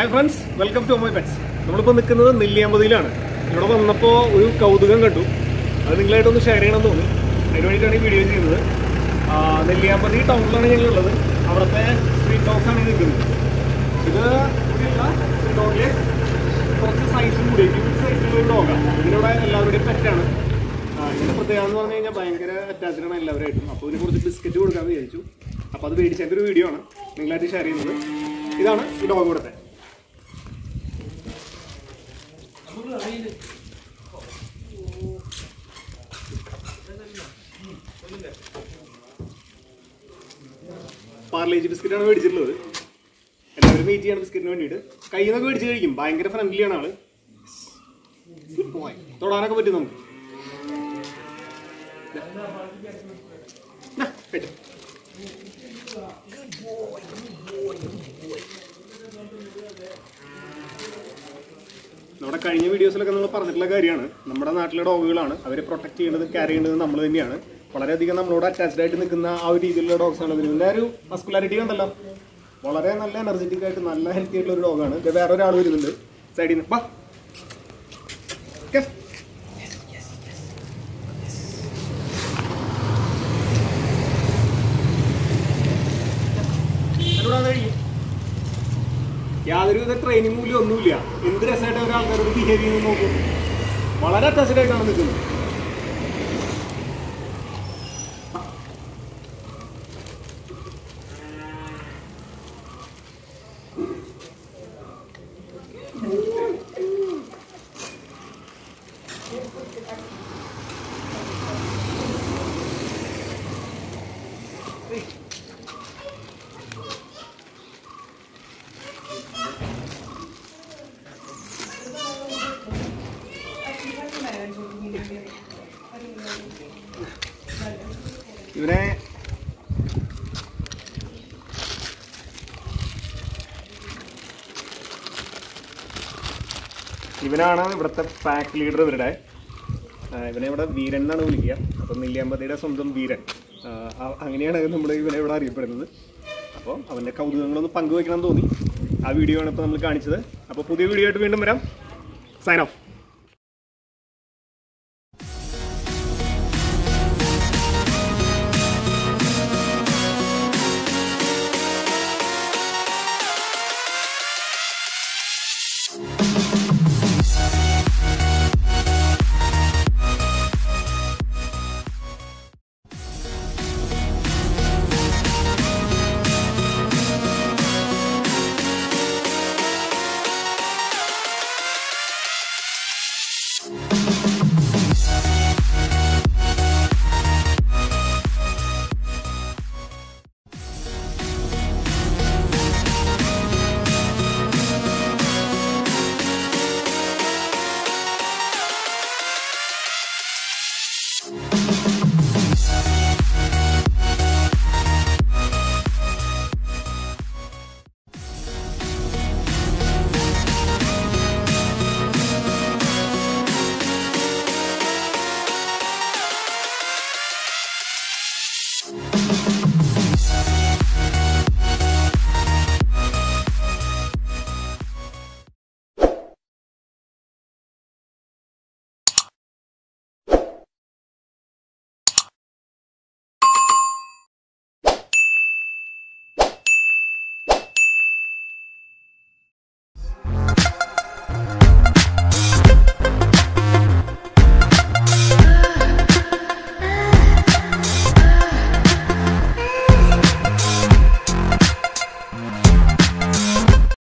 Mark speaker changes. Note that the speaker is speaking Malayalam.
Speaker 1: Hi friends welcome to my pets നമ്മളിപ്പോൾ നിൽക്കുന്നത് നെല്ലിയാമ്പതിയിലാണ് ഇവിടെ വന്നപ്പോൾ ഒരു കൗതുകം കണ്ടു അത് നിങ്ങളായിട്ടൊന്ന് ഷെയർ ചെയ്യണമെന്ന് തോന്നി അതിന് വേണ്ടിയിട്ടാണ് ഈ വീഡിയോ ചെയ്യുന്നത് ആ, നെല്ലിയാമ്പതി ടൗണിലാണ് ഞങ്ങളുള്ളത് അവിടുത്തെ സ്ട്രീറ്റ് ഡോഗ്സ് ആണ് ഈ നിൽക്കുന്നത് ഇത് ഇവിടെയുള്ള സ്ട്രീറ്റ് ഡോഗിലെ കുറച്ച് സൈസും കൂടി ക്യൂട്ട് സൈസിലുള്ള ഒരു ഡോഗാണ് ഇതിലൂടെ എല്ലാവരുടെയും പെറ്റാണ് ഇതിൻ്റെ പ്രത്യേകത എന്ന് പറഞ്ഞു കഴിഞ്ഞാൽ ഭയങ്കര അറ്റാച്ച്ഡ് ആണ് എല്ലാവരായിട്ടും അപ്പോൾ ഇതിനെ കുറച്ച് ബിസ്ക്കറ്റ് കൊടുക്കാമെന്ന് വിചാരിച്ചു അപ്പോൾ അത് മേടിച്ചതിൻ്റെ ഒരു വീഡിയോ ആണ് നിങ്ങളായിട്ട് ഷെയർ ചെയ്യുന്നത് ഇതാണ് ഈ ഡോഗ് ഇവിടുത്തെ പാർലേജ് ബിസ്ക്കറ്റാണ് മേടിച്ചിട്ടുള്ളത് എല്ലാവരും വെയിറ്റ് ചെയ്യണം ബിസ്ക്കറ്റിന് വേണ്ടിയിട്ട് കയ്യിൽ നിന്നൊക്കെ മേടിച്ച് കഴിക്കും ഭയങ്കര ഫ്രണ്ട്ലിയാണ് ആള് Good boy. തൊടാനൊക്കെ പറ്റും നമുക്ക് ദാ, പറ്റും. നമ്മുടെ കഴിഞ്ഞ വീഡിയോസിലൊക്കെ നമ്മൾ പറഞ്ഞിട്ടുള്ള കാര്യമാണ് നമ്മുടെ നാട്ടിലെ ഡോഗുകളാണ് അവരെ പ്രൊട്ടക്ട് ചെയ്യേണ്ടത് കെയർ ചെയ്യേണ്ടത് നമ്മൾ തന്നെയാണ് വളരെയധികം നമ്മളോട് അറ്റാച്ച്ഡ് ആയിട്ട് നിൽക്കുന്ന ആ ഒരു രീതിയിലുള്ള ഡോഗ്സ് ആണ് ഇതിൻ്റെ ഒരു മസ്കുലാരിറ്റി ഉണ്ടല്ലോ വളരെ നല്ല എനർജറ്റിക് ആയിട്ട് നല്ല ഹെൽത്തി ആയിട്ടുള്ള ഒരു ഡോഗാണ് ഇത് വേറെ ഒരാൾ വരുന്നുണ്ട് സൈഡിൽ നിന്ന് ബാ Yes. എന്നോട് അത് കഴിയും യാതൊരുവിധ ട്രെയിനിങ് മൂല്യം ഒന്നുമില്ല എന്ത് രസമായിട്ട് ഒരു ആൾക്കാരോട് ബിഹേവ് ചെയ്യുന്നത് നോക്കും വളരെ അറ്റാച്ച്ഡ് ആയിട്ടാണ് നിൽക്കുന്നത് ഇവനെ ഇവനാണ് ഇവിടുത്തെ പാക്ക് ലീഡർ ഇവരുടെ ആ, ഇവനെ ഇവിടെ വീരൻ എന്നാണ് വിളിക്കുക അപ്പം നെല്ലിയാമ്പതിയുടെ സ്വന്തം വീരൻ ആ, ആ- അങ്ങനെയാണ് നമ്മൾ ഇവനെ ഇവിടെ അറിയപ്പെടുന്നത് അപ്പോൾ അവൻ്റെ കൗതുകങ്ങളൊന്ന് പങ്കുവയ്ക്കണം എന്ന് തോന്നി ആ വീഡിയോ ആണ് ഇപ്പോൾ നമ്മൾ കാണിച്ചത് അപ്പോൾ പുതിയ വീഡിയോ ആയിട്ട് വീണ്ടും വരാം സൈൻ ഓഫ്